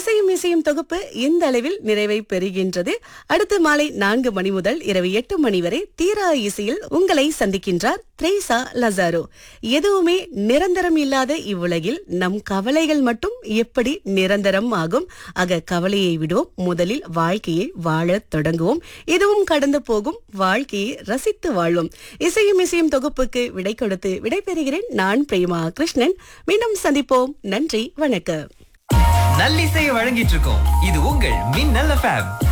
இசையும் இசையும் தொகுப்பு இந்த அளவில் நிறைவை பெறுகின்றது அடுத்து மாலை நான்கு மணி முதல் இரவு எட்டு மணி வரை தீரா இசையில் உங்களை சந்திக்கின்றார் த்ரேசா லசாரோ எதுவுமே நிரந்தரம் இல்லாத இவ்வுலகில் நம் கவலைகள் மட்டும் எப்படி நிரந்தரம் ஆகும் ஆக கவலையை விடுவோம் முதலில் வாழ்க்கையை வாழத் தொடங்குவோம் இதுவும் கடந்து போகும் வாழ்க்கையை ரசித்து வாழ்வோம் இசையும் இசையும் தொகுப்புக்கு விடை கொடுத்து விடைபெறுகிறேன் நான் பிரேமா கிருஷ்ணன் மீண்டும் சந்திப்போம் நன்றி வணக்கம் நல்லிசையை வழங்கிட்டு இருக்கோம் இது உங்கள் மின்னல் எஃப்எம்